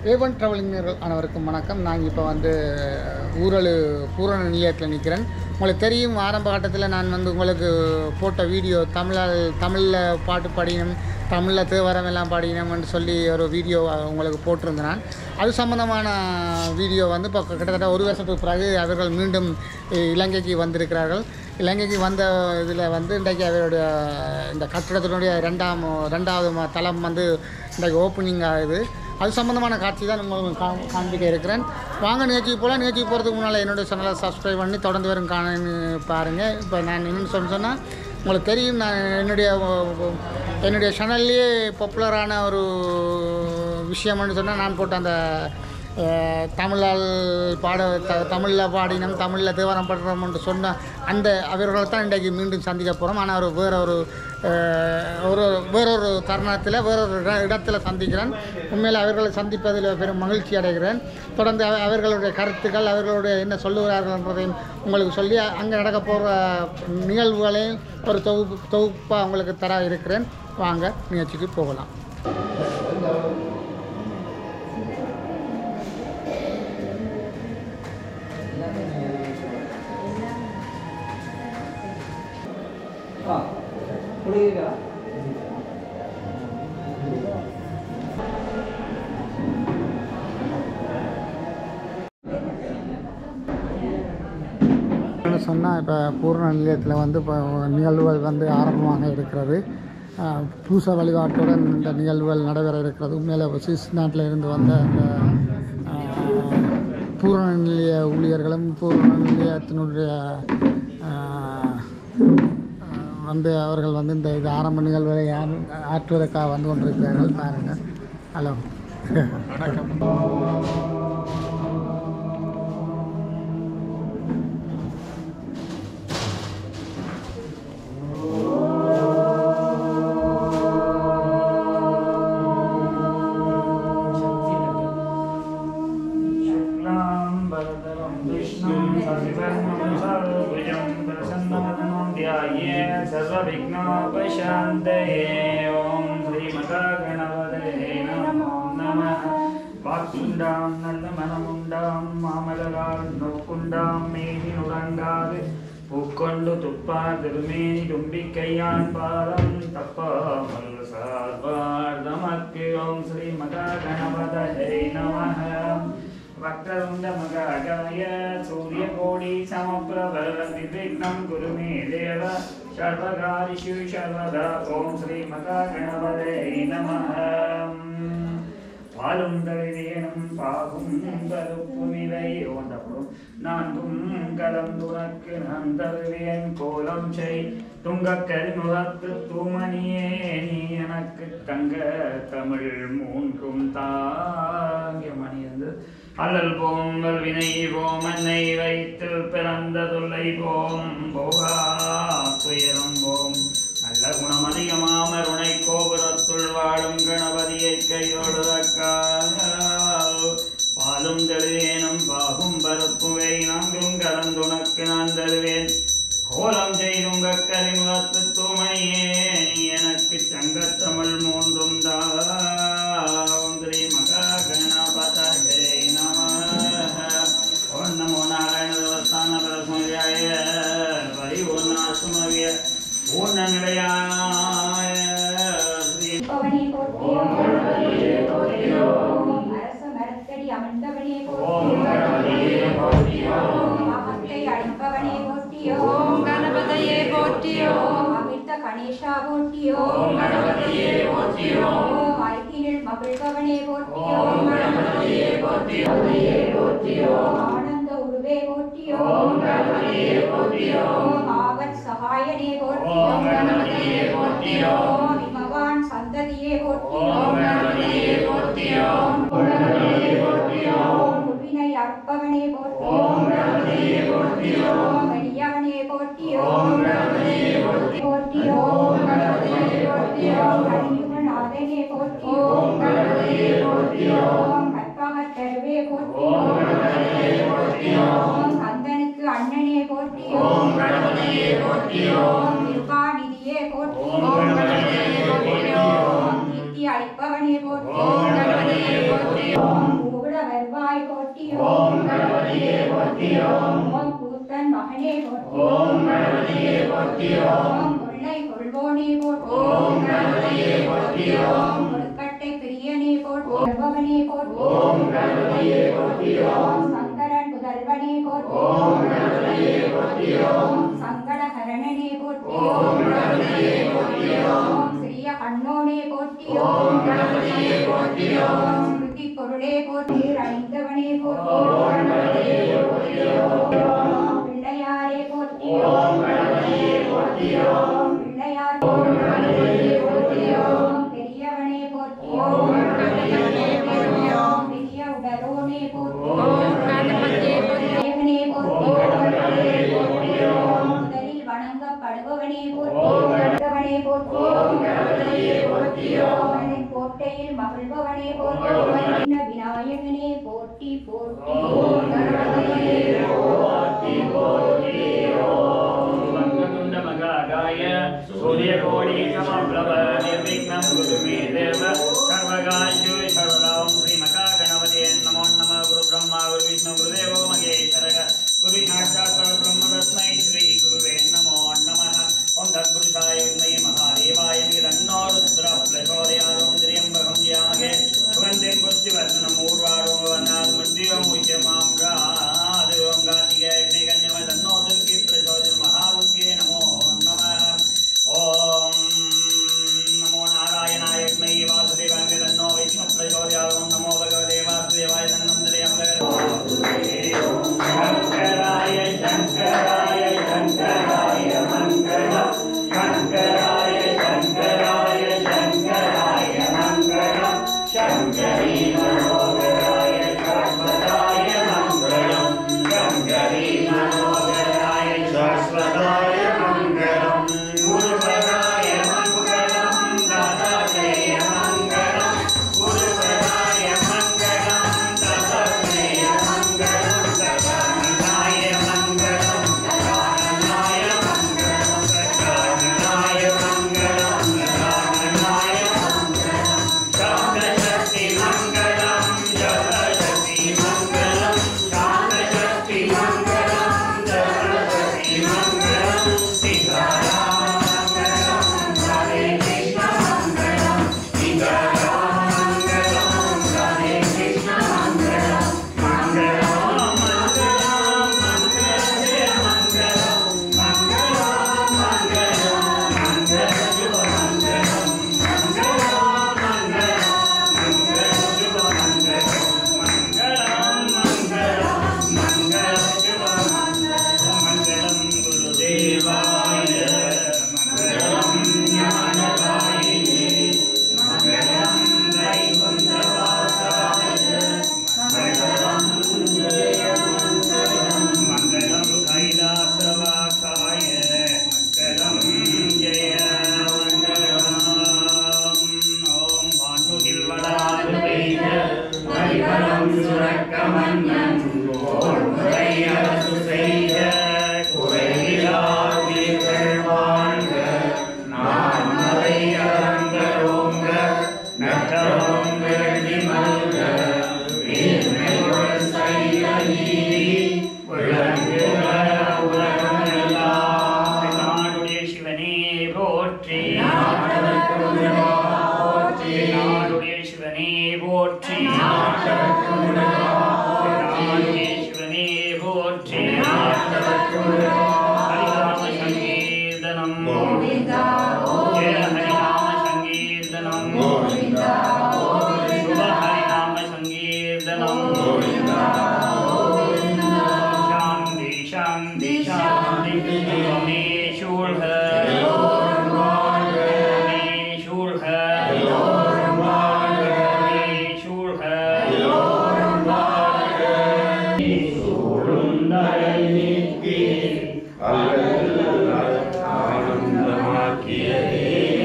A1 ட்ராவலிங்கர்கள் அனைவருக்கும் வணக்கம் நான் இப்போ வந்து ஊரலு பூரண நிலையத்தில் நிற்கிறேன் உங்களுக்கு தெரியும் ஆரம்ப கட்டத்தில் நான் வந்து உங்களுக்கு போட்ட வீடியோ தமிழால் தமிழில் பாட்டு பாடினோம் தமிழில் தேவாரம் எல்லாம் பாடினோம்னு சொல்லி ஒரு வீடியோ உங்களுக்கு போட்டிருந்தேன் நான் அது சம்மந்தமான வீடியோ வந்து இப்போ கிட்டத்தட்ட ஒரு வருஷத்துக்கு பிறகு அவர்கள் மீண்டும் இலங்கைக்கு வந்திருக்கிறார்கள் இலங்கைக்கு வந்த இதில் வந்து இன்றைக்கு அவருடைய இந்த கட்டிடத்தினுடைய ரெண்டாம் ரெண்டாவது ம- தளம் வந்து இன்றைக்கு ஓப்பனிங் ஆகுது அது சம்மந்தமான காட்சி தான் உங்களுக்கு கா காண்பிக்க இருக்கிறேன் வாங்க நிகழ்ச்சிக்கு போகலாம் நிகழ்ச்சிக்கு போகிறதுக்கு முன்னால் என்னுடைய சேனலை சப்ஸ்கிரைப் பண்ணி தொடர்ந்து வரும் காண பாருங்கள் இப்போ நான் என்னென்னு சொன்ன சொன்னால் உங்களுக்கு தெரியும் நான் என்னுடைய என்னுடைய சேனல்லையே பாப்புலரான ஒரு விஷயம்னு சொன்னால் நான் போட்ட அந்த அஹ், தமிழால் பாட த தமிழில் பாடினோம் தமிழில் தேவாரம் பாடுறோம் என்று சொன்ன அந்த அவர்களை தான் இன்றைக்கு மீண்டும் சந்திக்க போகிறோம் ஆனால் ஒரு வேற ஒரு அஹ், ஒரு வேறொரு தருணத்தில் வேறொரு இட இடத்துல சந்திக்கிறேன் உண்மையில் அவர்களை சந்திப்பதில் பெரும் மகிழ்ச்சி அடைகிறேன் தொடர்ந்து அவ- அவர்களுடைய கருத்துக்கள் அவர்களுடைய என்ன சொல்லுகிறார்கள் என்பதையும் உங்களுக்கு சொல்லி அங்கே நடக்க போகிற நிகழ்வுகளையும் ஒரு தொகுப்பு தொகுப்பாக உங்களுக்கு தர இருக்கிறேன் வாங்க நிகழ்ச்சிக்கு போகலாம் ആ കുളിക്കുക என்ன சொன்னால் இப்போ பூர்ண நிலையத்தில் வந்து இப்போ நிகழ்வுகள் வந்து ஆரம்பமாக இருக்கிறது அஹ், பூச வழிபாட்டுடன் இந்த நிகழ்வுகள் நடைபெற இருக்கிறது உண்மையில் சுவிஸ் நாட்டில் இருந்து வந்த அந்த அஹ், பூரண நிலைய ஊழியர்களும் பூரண நிலையத்தினுடைய அஹ், அஹ், வந்து அவர்கள் வந்து இந்த இது ஆரம்ப நிகழ்வுகளை யார் ஆற்றுவதற்காக வந்து கொண்டிருக்கிறார்கள் பாருங்கள் ஹலோ வணக்கம் शुक्लां वरदरं विष्णुं शशिवर्णं सर्वभुजं प्रसन्नवदनं ध्याये सर्वविघ्नोपशान्तये ॐ श्रीमता गणपतये नमो नमः வாக்குண்டாம் நல்ல மனமுண்டாம் மாமலரால் நோக்குண்டாம் மேனி நுறங்காது பூக்கொண்டு துப்பா திருமேனி தும்பிக்கையான் பாதம் தப்பாமல் சார்பார் தமக்கு ஓம் ஸ்ரீ மகா கணபதஹே நமः वक्रतुण्डमगाय सूर्यकोटि समप्रभ निर्विघ्नं कुरु मे देव सर्वकार्येषु सर्वदा ॐ श्रीमहागणपतये नमः பாலும் தழுவேனும் பாகும் கருப்புமிவை ஓண்டப்படும் நான்கும் கலந்துனக்கு நான் தருவேன் கோலம் செய் துங்கக் கரிமுகத்து தூமணியே நீ எனக்கு தங்க தமிழ் மூன்றும் தாங்கிய மணி வந்து அல்லல் போங்கள் வினை போம் என்னை வைத்து பிறந்த தொல்லை போம் போகா துயரம் போம் நல்ல குணமதிகமாமர் உனை கோபுரத்துள் வாழும் கணபதியை கையொழுதக்காக பாலும் தருவேனும் பாகும் பருப்புவை நான்கும் கலந்துனக்கு நான் தருவேன் கோலம் செய்துங்க கரிமுகத்து தூமணியே நீ எனக்கு சங்கத்தமிழ் மூன்றும் தாம் ஸ்ரீ மகா கணபதே நம ஓம் நமோ நாராயண தேவஸ்தான பரஸ்மரியாய பரி ஓம் நாசுமவிய பூர்ண நிலையாய ஸ்ரீ அவனே போற்றியோ அரச மரத்தடி அமர்ந்தவனே போற்றியோ மகத்தை அழிப்பவனே போற்றியோ கணபதியே போற்றியோ அமிர்த கணேஷா போற்றியோ கணபதியே போற்றியோ அருகினில் மகிழ்பவனே போற்றியோ கணபதியே போற்றியோ ஆனந்த உருவே போற்றியோ கணபதியே போற்றியோ ஆவத் சகாயனே போற்றியோ கணபதியே போற்றியோ விமவான் சந்ததியே போற்றியோ கணபதியே போற்றியோ கணபதியே போற்றியோ உருவினை அற்பவனே போற்றியோ கணபதியே போற்றியோ வெளியவனே போற்றியோ கணபதியே போற்றியோ கணபதியே போற்றியோ கலியுகநாதனே போற்றியோ கணபதியே போற்றியோ கற்பகத்தருவே போற்றியோ கணபதியே போற்றியோ கந்தனுக்கு அண்ணனே போற்றியோ கணபதியே போற்றியோ கிருபாநிதியே போற்றியோ கணபதியே போற்றியோ கீர்த்தி அளிப்பவனே போற்றியோ கணபதியே போற்றியோ ஓம் கணபதியே போற்றியோம் ஓம் கொள்ளை கொள்வோனே போற்றி ஓம் கணபதியே போற்றியோம் கொடுக்கட்டை பிரியனே போற்றி வருபவனே போற்றி ஓம் கணபதியே போற்றியோம் சங்கரன் புதல்வனே போற்றி ஓம் கணபதியே போற்றியோம் சங்கடஹரணனே போற்றி ஓம் கணபதியே போற்றியோம் ஓம் சிறிய கண்ணோனே போற்றி ஓம் கணபதியே போற்றியோம் ஸ்ருதி பொருளே போற்றி அணிந்தவனே போற்றி ஓம் கணபதியே போற்றியோம் பிள்ளையாரே போற்றி ஓம் கணபதியே போற்றியோம் பிள்ளையார் ஓம் கணபதியே போற்றியோம் பெரியவனே போற்றி ஓம் கணபதியே போற்றியோம் பெரிய உடலோனே போற்றி ஓம் கணபதியே தேவனே போற்றி ஓம் கணபதியே போற்றியோம் முதலில் வணங்கப்படுபவனே போற்றி ஓம் வணங்கவனே போற்றி ஓம் கணபதியே போற்றியோம் அவனின் கோட்டையில் மகிழ்பவனே போற்றி ஓம் சின்ன விநாயகனே போற்றி போற்றி ஓம் கணபதியே போற்றி போற்றியோம் वक्रतुण्डमगाय सूर्यकोटि समप्रभ निर्विघ्नं कुरु मे देव सर्वकार्येषु सर्वदा ॐ श्रीमका गणपते नमो नमः गुरु ब्रह्मा गुरु विष्णु गुरुदेवो महेश्वरः गुरु साक्षात् परब्रह्म तस्मै श्री गुरुवे नमो नमः ॐ तत्पुरुषाय विद्महे महादेवाय तन्नो रुद्रः प्रचोदयात् ॐ त्र्यम्बकं यामहे सुगन्धिं पुष्टिवर्धनम् ऊर्वारो वनात् मृत्युं उच्यमां रात् ॐ कार्तिकेयग्ने कन्यम तन्नो दुर्गे प्रचोदय महादुर्गे नमो नमः ॐ नमो नारायणाय विद्महे वासुदेवाय तन्नो विष्णु प्रचोदयात् ॐ नमो भगवते वासुदेवाय तन्वन्तरे शङ्कराय शङ्कराय शङ्कराय मङ्गलम् शङ्कराय शङ्कराय शङ्कराय मङ्गलम् शङ्करी मनोहराय शाश्वताय मङ्गलम् शङ्करी मनोहराय शाश्वताय मङ्गलम् गुरुपदाय मङ्गलम् दादाश्रेय मङ्गलम् गुरुपदाय मङ्गलम् दादाश्रेय मङ्गलम् ददानाय मङ्गलम् ददानाय मङ्गलम् ददानाय मङ्गलम् ददानाय मङ्गलम् शान्तशक्ति मङ्गलम् जगशक्ति मङ्गलम् शान्तशक्ति मङ्गलम् जगशक्ति मङ्गलम् सीताराम मङ्गलम् हरे कृष्ण मङ्गलम् सीताराम मङ्गलम् हरे कृष्ण मङ्गलम् मङ्गलम् मङ्गलम् मङ्गलते मङ्गलम् मङ्गलम् मङ्गलम् मङ्गलशुभ मङ्गलम् मङ्गलम् मङ्गलम् मङ्गलशुभ मङ्गलम् मङ्गलम् मङ्गलम् मङ्गलशुभ मङ्गलम् मङ्गलं गुरुदेवाय मङ्गलं ज्ञानदायिने मङ्गलं दैवन्दवासाय मङ्गलं मङ्गलं कैलासवासाय मङ्गलं जय मङ्गलम् ॐ भानुहिल्वलाय ஹரிபலம் சுரக்க மன்னன் போர்முறை அரசு செய்த குறையிலா உயிர்கள் வாழ்க நான் மறை அரங்கரோங்க நற்றவம் வேண்டி மல்க வீர்மைகள் சைல நீதி விளங்குக உலகமெல்லாம் நாடுடைய சிவனே போற்றி நாட்டவர்க்கு முருகா போற்றி நாடுடைய சிவனே போற்றி நாட்டவர்க்கு முருகா போற்றி நாடுடைய சிவனே போற்றி நாட்டவர்க்கு முருகா ஹரிநாம சங்கீர்த்தனம் கோவிந்தா ஜெய ஹரிநாம சங்கீர்த்தனம் கோவிந்தா சுப ஹரிநாம சங்கீர்த்தனம் சாந்தி சாந்தி சாந்தி மே சூழ்க மே சூழ்க மே சூழ்க சூழ்ந்தரை நீக்கி ஆனந்தமாக்கியதே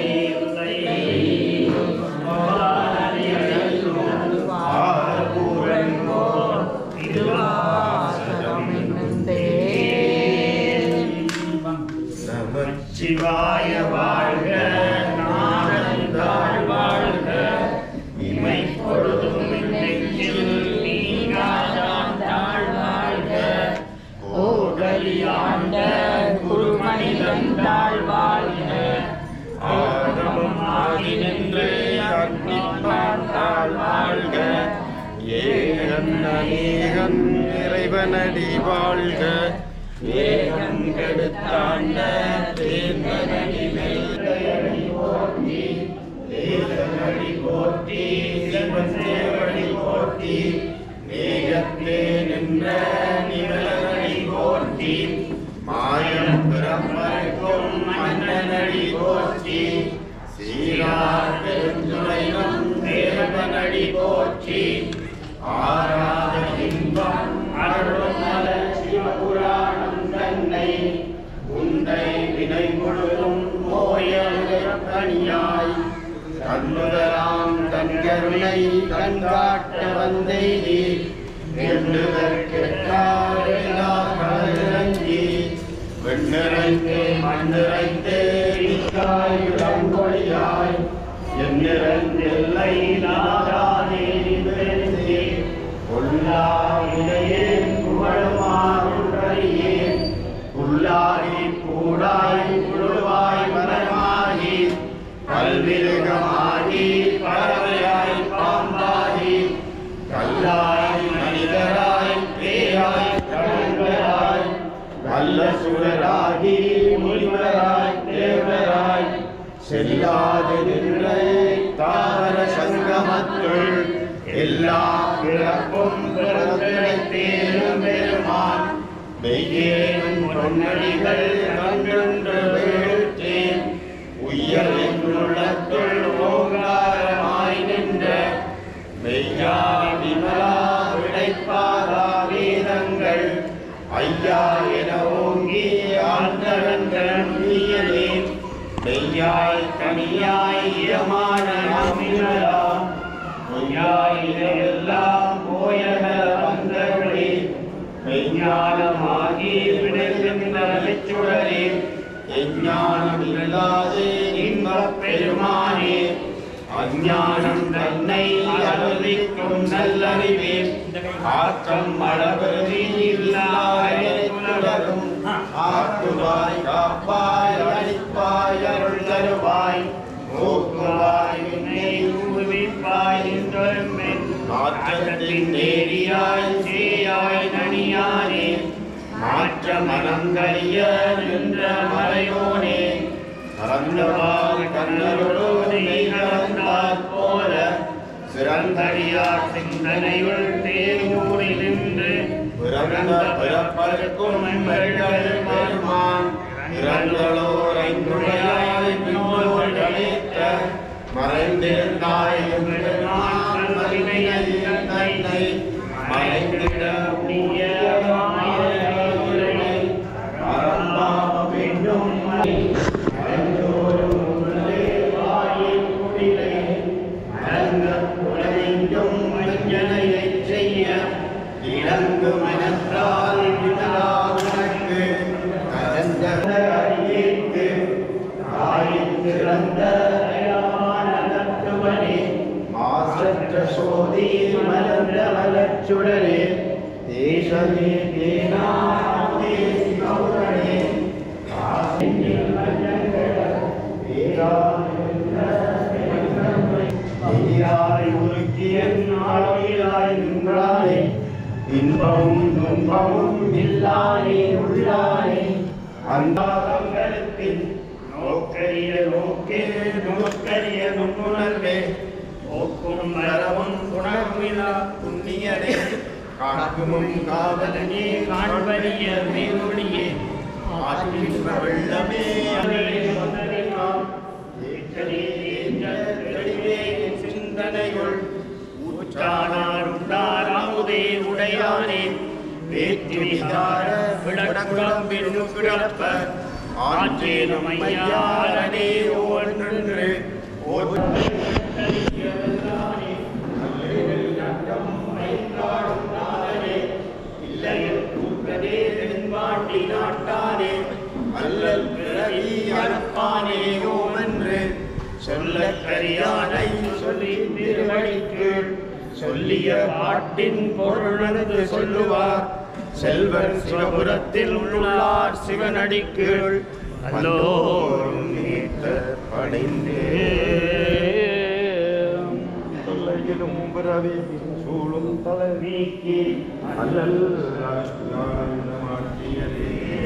சிவாய வாழ்க நாடந்தாள் வாழ்க இமை பொழுதும் நெஞ்சில் நீங்காதாள் வாழ்க ஓகலியாண்ட அறந்தாள் வாழ்க ஆகமம் ஆகி நின்று அக்னிப்பாண்டாள் வாழ்க ஏகன் அநேகன் இறைவனடி வாழ்க வேகம் கெடுத்தாண்ட தேர்ந்தனடி மெல்லையடி போற்றி தேசனடி போற்றி சிவசேவடி போற்றி நேயத்தே நின்ற நிழலடி போற்றி மாயம் பிறப்பருக்கும் மன்னனடி போற்றி சீரார் பெருந்துரையும் தேவனடி போற்றி ஆராத இன்பம் அருளும் நல சிவபுராணம் தன்னை உண்டை வினை முழுதும் மோய பணியாய் கண்ணுதலாம் கண்கருணை கண்காட்ட வந்தெய்தி எண்ணுதற்கெட்டாரங்கி வெண்ணிறைந்து மண்ணிறைந்து நிற்காயுடம் கொடியாய் என்னிறந்தெல்லை நாதானே நின்றே கொல்லா இடையேன் புகழுமாறுன்றறியேன் புல்லாகி பூடாய் புழுவாய் மரமாகி பல்விருகமாகி பறவையாய் பாம்பாகி கல்லாய் மனிதராய் பேயாய் கடல்களாய் வல்ல சுடராகி முனிவராய் தேவராய் செல்லாது நின்ற தாவர சங்கமத்துள் எல்லா பிறப்பும் பிறப்பிடத்தேரும் பெருமான் மெய்யேனும் பொன்னடிகள் கண்டொன்று வேட்டேன் உயர் உள்ளத்துள் ஓங்காரமாய் நின்ற மெய்யா விமலா விடைப்பாரா வேதங்கள் ஐயா என ஓங்கி ஆண்டவன் நீயனே மெய்யாய் கனியாய் இடமான நாமினரா பொய்யாய் எல்லாம் போயக வந்தவழி மெய்ஞானமாகி விடுகின்ற வெச்சுடரே எஞ்ஞானம் இல்லாதே இன்பப் பெருமானே அஞ்ஞானம் தன்னை அருளிக்கும் நல்லறிவே ஆற்றம் அளவறி இல்லாயும் ஆக்குவாய் காப்பாய் அளிப்பாய் அருள் தருவாய் ஊக்குவாய் உன்னை ஊக்குவிப்பாய் என்றொருமென் மாற்றத்தின் நேரியாய் சேயாய் நனியானே மாற்ற மனம் கரிய நின்ற மறையோனே மறந்தவால் கண்ணருளோடு நெய்கலந்தாற் போல சிறந்தடியார் சிந்தனையுள் தேனூரில் நின்று பிறந்த பிறப்பருக்கும் எங்கள் பெருமான் இறந்தளோர் ஐந்துடையாய் பின்னோர் அழைத்த மறைந்திருந்தாய் பெருமான் மகிமை தன்னை மறைந்திட உடைய மாயை அறம்பாவ வேண்டும் அறந்தோறும் உள்ளே வாயில் குடிலை அடங்கப் புலனெங்கும் வஞ்சனையைச் செய்ய இளங்கு மனத்தால் விடலா உனக்கு கலந்த அடியேற்கு தாயின் திறந்த தயாவான தத்துவனே மாசற்ற சோதி மலர்ந்த மலர்ச்சுடரே தேசமே தேனாதே கௌரணே காசினில் மஞ்சங்கட நீராய் உருக்கிய நாளிலாய் நின்றானே இன்பமும் துன்பமும் இல்லானே உள்ளானே அந்தாதங்களுக்கின் நோக்கரிய நோக்கே நோக்கரிய நுண்ணுணர்வே நோக்கும் மரமும் உணர்விலா புண்ணியரே காக்குமும் காவலனே காண்பறிய மேலொழியே ஆற்றின் வெள்ளமே அலே வந்தறியாம் ஏற்றனே ஏற்ற தெளிவே என் சிந்தனையுள் ஊற்றானாருண்டாராமுதே உடையானே வேற்றிவிதார விடக்குடம்பின் கிடப்ப ஆற்றேனும் ஐயாரனே ஓன்று இல்லையில் கூட்டதே தென்பாண்டி நாட்டானே அல்லல் பிறவி அறப்பானே ஓமென்று சொல்ல கரியானை சொல்லி திருவடிக்கு சொல்லிய பாட்டின் பொருளது சொல்லுவார் செல்வர் சிவபுரத்தில் உள்ளார் சிவனடிக்கீழ் அல்லோரும் நீத்த பணிந்தே தொல்லையிலும் பிறவி சூழும் தலை நீக்கி அல்லல் மாற்றியதே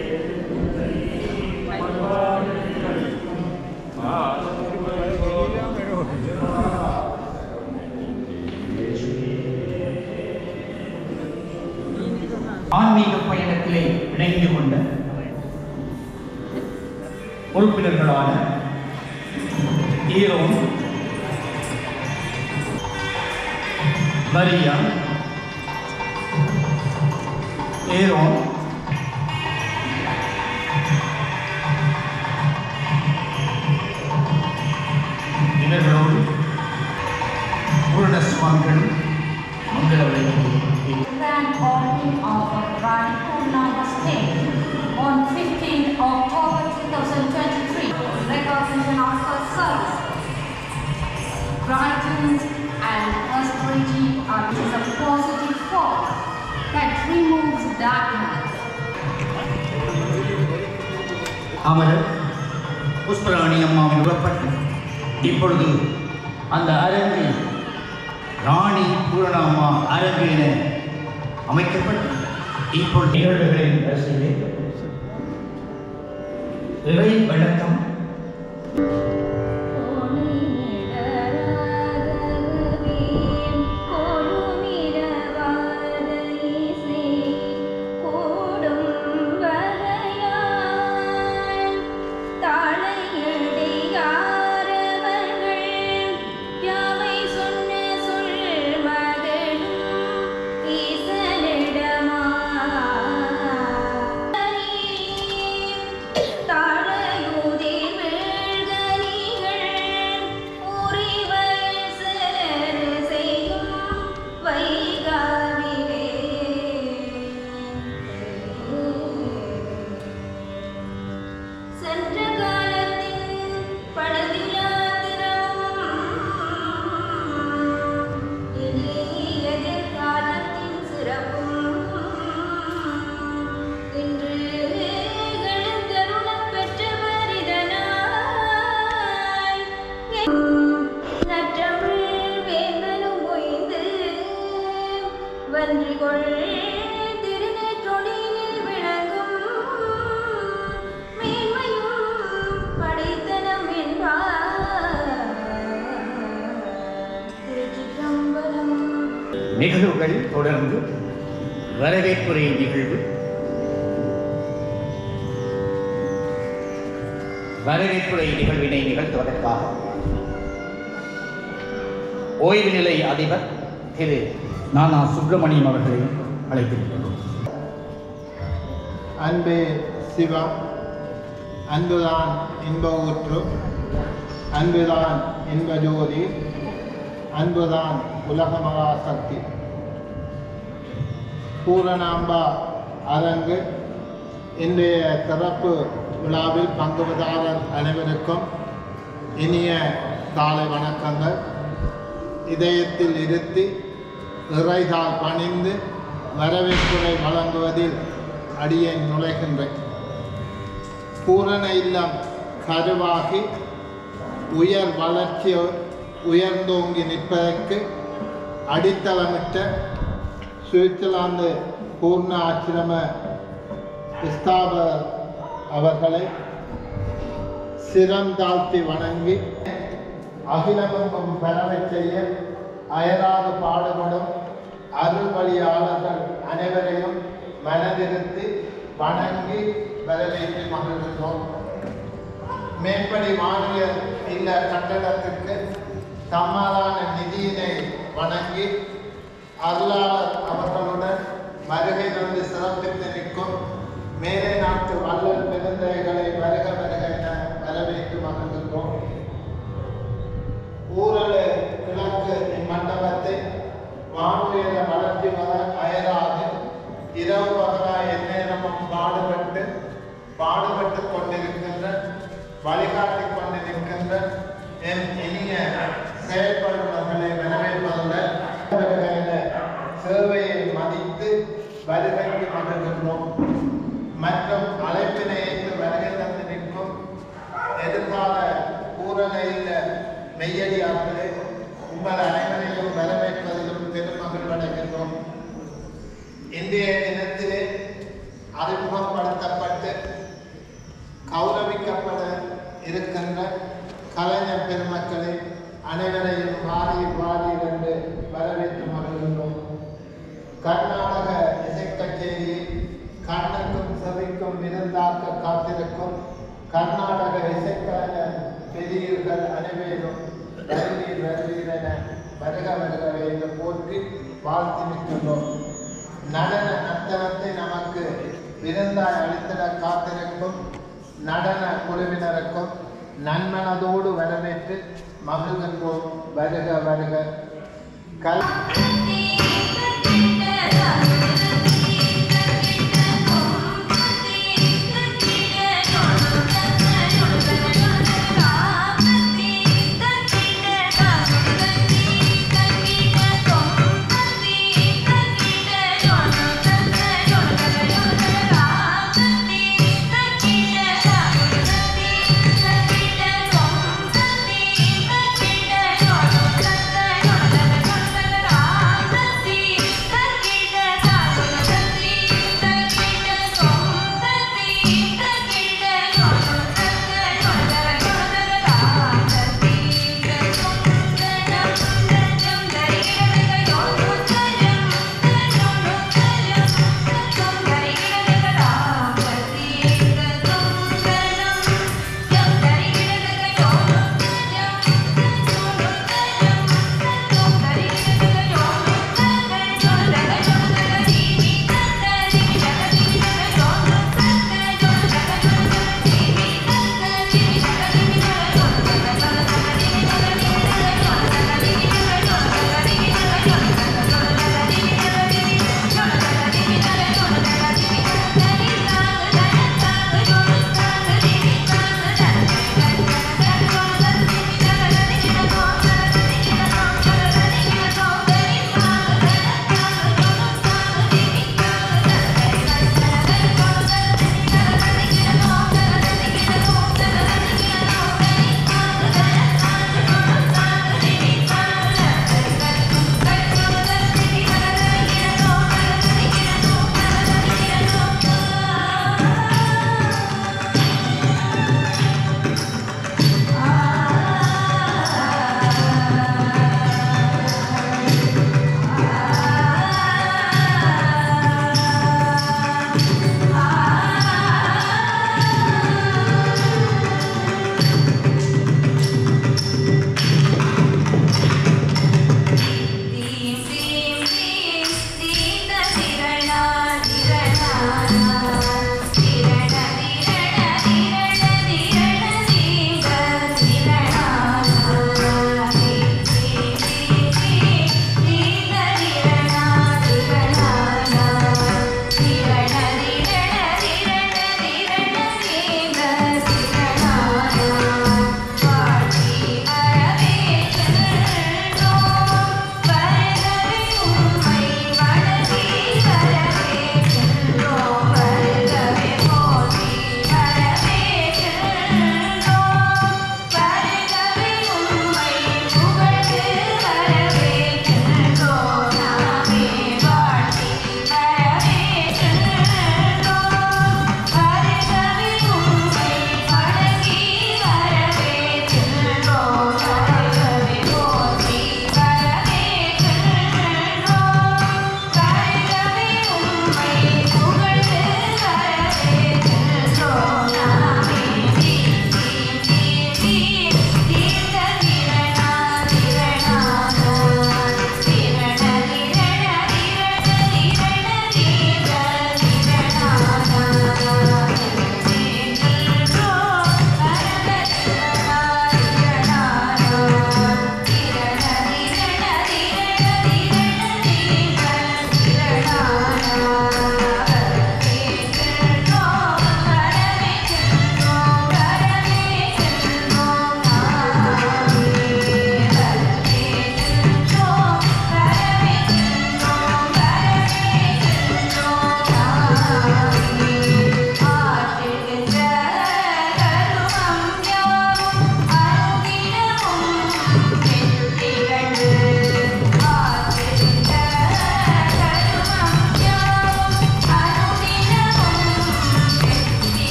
ஆன்மீக பயணத்திலே இணைந்து கொண்ட உறுப்பினர்களான ஈரோன் மரியா ஏரோன் இவர்களோடு பூரண சுவாமிகள் மங்கள விளையாட்டு Grand opening of Rani Purnama State on 15th October 2023. Recognition of her service. Brightens and prosperity are is a positive force that removes darkness. அமரர் புஷ்பராணி அம்மாவின் உடற்பட்டு இப்பொழுது அந்த அரங்கு ராணி பூரணாமா அரங்கு என அமைக்கப்பட்டு இப்பொழுது நிகழ்வுகளின் வரிசையிலே இறை வணக்கம் தாழையுதிர் வீழ்கனிகள் உரிவல் சிலர் செய்யும் வைகாவிலே சென்ற காலத்தின் பழுதிலா திறமும் இனி எதிர்காலத்தின் சிறப்பும் இன்று எழுந்தருளப் பெற்றவர் இதனாய் நற்றமிழ் வேந்தனும் ஒய்ந்து வன்றிகொள் திருநெற்றொடியில் விளங்கும் மேன்மையும் படைத்தனம் என்பார் திருச்சிற்றம்பலம் நிகழ்வுகள் தொடர்ந்து வரவேற்புரை நிகழ்வு வரவேற்புரை நிகழ்வினை நிகழ்த்துவதற்காக ஓய்வு நிலை அதிபர் திரு நானா சுப்பிரமணியம் அவர்களை அழைத்திருக்கிறோம் அன்பே சிவம் அன்புதான் இன்ப ஊற்று அன்புதான் இன்ப ஜோதி அன்புதான் உலக மகாசக்தி பூரணாம்பா அரங்கு இன்றைய சிறப்பு விழாவில் பங்குவதாரர் அனைவருக்கும் இனிய காலை வணக்கங்கள் இதயத்தில் இருத்தி இறைதால் பணிந்து வரவேற்புரை வழங்குவதில் அடியேன் நுழைகின்றேன் பூரண இல்லம் கருவாகி உயர் வளர்ச்சி உயர்ந்தோங்கி நிற்பதற்கு அடித்தளமிட்ட சுவிட்சர்லாந்து பூர்ண ஆசிரம ஸ்தாபகர் அவர்களை சிரம் தாழ்த்தி வணங்கி அகிலமெங்கும் பெறவைச் செய்ய அயராது பாடுபடும் அருள்வழியாளர்கள் அனைவரையும் மனதிருத்தி வணங்கி வரவேற்று மகிழ்கின்றோம் மேற்படி மாநில இல்ல கட்டடத்திற்கு சமாதான நிதியினை வணங்கி அருளாளர் அவர்களுடன் வருகை தந்து சிறப்பித்து நிற்கும் மேலை நாட்டு வள்ளல் பெருந்தைகளை வருக வருக என வரவேற்று மகிழ்கின்றோம் ஊரலு கிழக்கு இம்மண்டபத்தை வானுயர வளர்ச்சி வர அயராது இரவு பகலாய் எந்நேரமும் பாடுபட்டு பாடுபட்டு கொண்டிருக்கின்ற வழிகாட்டிக் கொண்டிருக்கின்ற என் இனிய செயல்படுபவர்களை வரவேற்பதுடன் அவர்களின் சேவையை மதித்து வருகைக்கு மகிழ்கின்றோம் மற்றும் அழைப்பினை ஏற்று வருகை தந்து நிற்கும் எதிர்கால பூரண மெய்யடியார்களே உங்கள் அனைவரையும் வரவேற்பதிலும் பெருமகிழ்வடைகின்றோம் இன்றைய தினத்திலே அறிமுகப்படுத்தப்பட்டு கௌரவிக்கப்பட இருக்கின்ற கலைஞர் பெருமக்களை அனைவரையும் வாரி வாரி என்று வரவேற்று மகிழ்கின்றோம் கர்நாடக இசைக்கச்சேரியை கண்ணுக்கும் செவிக்கும் விருந்தாக்க காத்திருக்கும் கர்நாடக இசைக்கலைஞர் பெரியர்கள் அனைவரும் வருவீர் வருவீர் என வருக வருகவே என்று போற்றி வாழ்த்து நிற்கின்றோம் நடன நர்த்தனத்தை நமக்கு விருந்தாய் அளித்திட காத்திருக்கும் நடன குழுவினருக்கும் நன்மனதோடு வரவேற்று மகிழ்கின்றோம் வருக வருக கல் Thank you.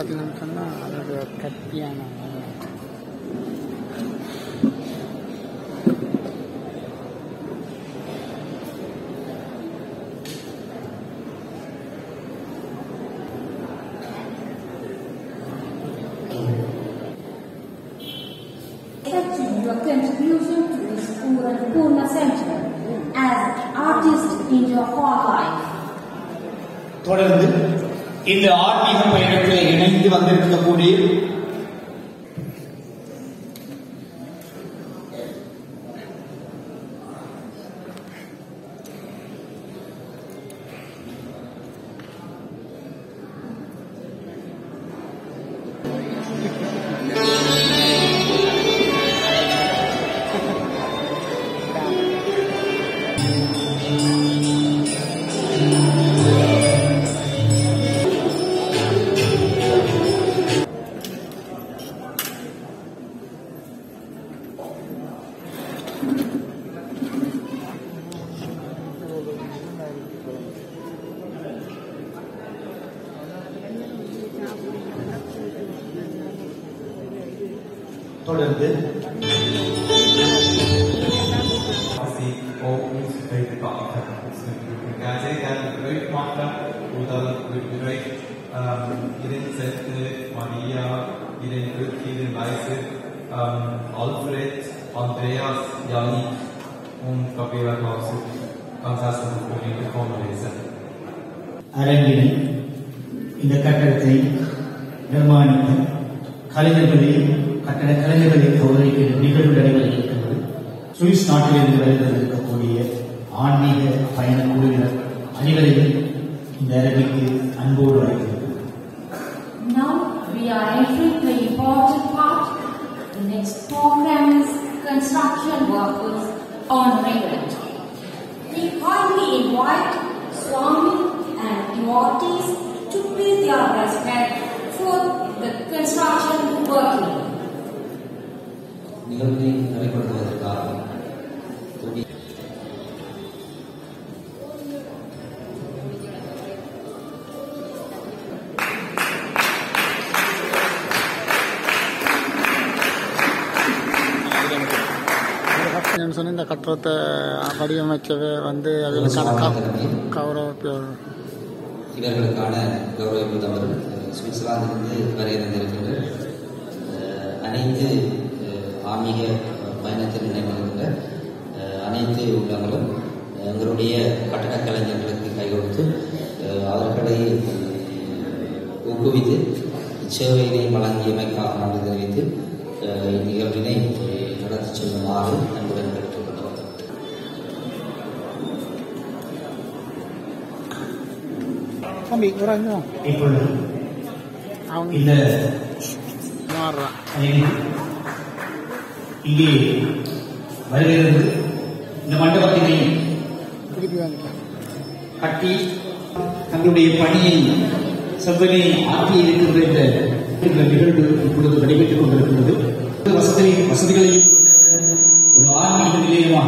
பார்த்தீங்கன்னு சொன்னால் அதோட கத்தியான accepting your contribution to this Pura Purna Center as an artist in your whole life. தொடர்ந்து இந்த ஆன்மீக பயணத்தில் இணைந்து வந்திருக்கக்கூடிய தொடர்ந்து Maria, Irene Glück, Irene Weise, ähm, Alfred, Andreas, Janik und Gabriela Klauser. Ganz herzlich willkommen, Lisa. அரங்கினை இந்த கட்டடத்தை நிர்மாணித்த கலைஞர்களையும் கட்டட கலைஞர்களை கௌரவிக்கிற நிகழ்வு நடைபெற இருக்கின்றது சுவிஸ் நாட்டிலிருந்து வருகின்றிருக்கக்கூடிய ஆன்மீக பயண குழுவினர் அனைவரையும் இந்த அரங்கிற்கு அன்போடு அழைக்கிறேன் Now we are entering the important part. The next program is construction workers on Meghalaya. We kindly invite Swami and devotees to pay their respect for the construction working. நிகழ்வை நடைபெறுவதற்காக கூடிய என்னன்னு சொன்ன இந்த கட்டடத்தை வடிவமைச்சவே வந்து அதில் கணக்காக கௌரவ இவர்களுக்கான கௌரவ புதவர் சுவிட்சர்லாந்திலிருந்து வரையிருந்திருக்கின்ற அஹ், அனைத்து அஹ், ஆன்மீக பயணத்தில் நினைவுகின்ற அஹ், அனைத்து உள்ளங்களும் எங்களுடைய கட்டடக் கலைஞர்களுக்கு கை கொடுத்து அஹ், அவர்களை அஹ், ஊக்குவித்து இச்சேவையினை வழங்கியமைக்காக நன்றி தெரிவித்து அஹ், இந்நிகழ்வினை அஹ், நடத்தி செல்லுமாறு அன்புடன் கேட்டுக்கொள்கிறோம் தம்பி ஒரு இப்பொழுது அவங்க இந்த மாறுறான் அணியில் இங்கே வருகிறது இந்த மண்டபத்தினை திருப்பி வந்துட்டேன் கட்டி தங்களுடைய பணியை செவ்வனை ஆற்றி இருக்கின்ற இந்த இந்த நிகழ்வு இப்பொழுது நடைபெற்றுக் கொண்டிருக்கிறது வசதி வசதிகளையும் கொண்ட ஒரு ஆன்மீக நிலையமாக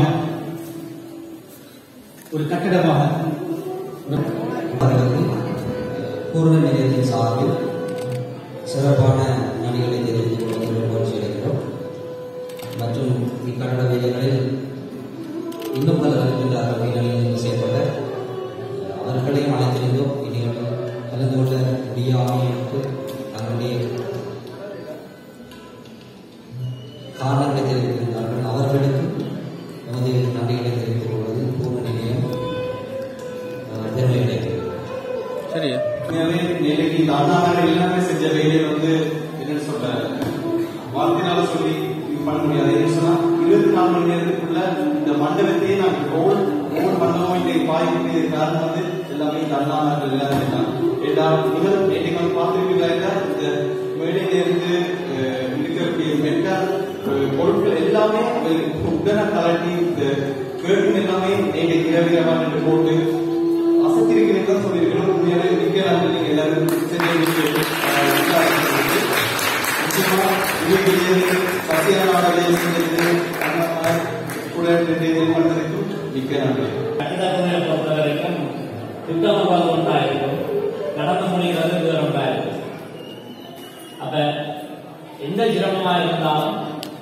ஒரு கட்டடமாக ஒரு அவர்களுக்கு பூர்ண நிலையத்தின் சார்பில் சிறப்பான நன்றிகளை தெரிவித்துக் கொள்வதில் முயற்சி செய்கிறோம் மற்றும் இக்கட்டட வேலைகளில் இன்னும் பலர் இருக்கின்றார்கள் இந்நிலையில் செயல்பட அவர்களையும் அழைத்திருந்தோம் இந்நிகழ்வில் கலந்து கொள்ள முடியாமைக்கு தங்களுடைய காரணங்களை தெரிவித்திருந்தார்கள் அவர்களுக்கு நமது நன்றிகளை தெரிவித்துக் கொள்வது பூர்ண நிலையம் அஹ், பெருமை அடைகிறது சரி உண்மையாவே நேற்றைக்கு இந்த அண்ணாமலை எல்லாமே செஞ்ச வேலையை வந்து என்னன்னு சொல்ற வார்த்தையால சொல்லி இது பண்ண முடியாது ஏன்னு சொன்னா இருபத்தி நாலு மணி நேரத்துக்குள்ள இந்த மண்டபத்தையே நாங்க ஓல் ஓல் பண்ணவும் இன்னைக்கு பாய்க்கு காரணம் வந்து எல்லாமே இந்த அண்ணாமர்கள் எல்லாமே தான் ஏடா முதல் நேற்றைக்கு வந்து பார்த்துருக்கீங்க இந்த மேடையில இருந்து அஹ், இருக்கக்கூடிய மெட்டல் பொருட்கள் எல்லாமே உடனே கலட்டி இந்த கேட்டு எல்லாமே நேற்றைக்கு இரவிரவா என்று போட்டு அசத்திருக்கிறீர்கள் சொல்லியிருக்கிறோம் உண்மையாலே நிக்கிறாங்க நீங்க எல்லாரும் செஞ்சு நிச்சயமா இவர்களுக்கு சத்தியநாத செஞ்சது கூட பண்ணதுக்கும் நிக்கிறாங்க கட்டிடத்துறையை பொறுத்த வரைக்கும் திட்டமாக ஒன்றாயிருக்கும் நடந்து முடிகிறது வேறு ஒன்றாயிருக்கும் எந்த சிரமமாக இருந்தாலும்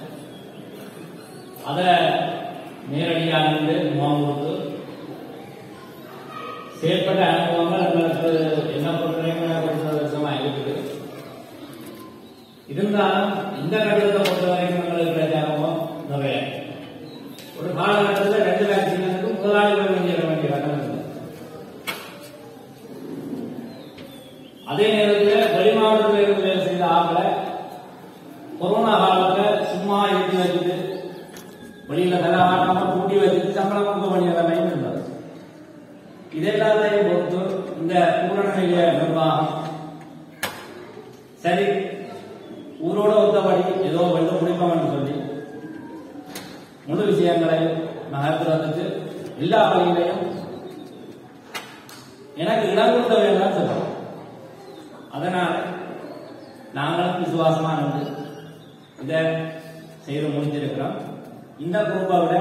அதை நேரடியாக இருந்து முகம் கொடுத்து செயற்பட்ட அனுபவங்கள் எங்களுக்கு என்ன பொறுத்தவரைக்கும் கொஞ்சம் வருஷமாக இருக்குது இருந்தாலும் இந்த கட்டத்தை பொறுத்த வரைக்கும் எங்களுக்கு கிடைச்ச அனுபவம் நிறைய ஒரு காலகட்டத்தில் ரெண்டு வேக்சினுக்கு முதலாளிகள் வெளியேற வேண்டிய கட்டம் இருந்தது அதே நேரத்தில் வெளி மாவட்டத்தில் இருந்து வேலை செய்த ஆட்களை கொரோனா காலத்தில் சும்மா இழுத்து வச்சுட்டு வெளியில தரவாட்டாம கூட்டி வச்சுட்டு சம்பளம் கொடுக்க வேண்டிய நிலைமையும் இருந்தது இதெல்லாத்தையும் பொறுத்து இந்த பூரணநிலைய நிர்வாகம் சரி ஊரோட ஒத்தபடி ஏதோ வெள்ள முடிப்போம்னு சொல்லி முழு விஷயங்களையும் நகர்த்து வந்துட்டு எல்லா வழியிலையும் எனக்கு இடம் கொடுத்த வேண்டாம் சொல்லுவோம் அதனால் நாங்களும் விசுவாசமா இருந்து இதை செய்து முடிஞ்சிருக்கிறோம் இந்த குரூப்பை விட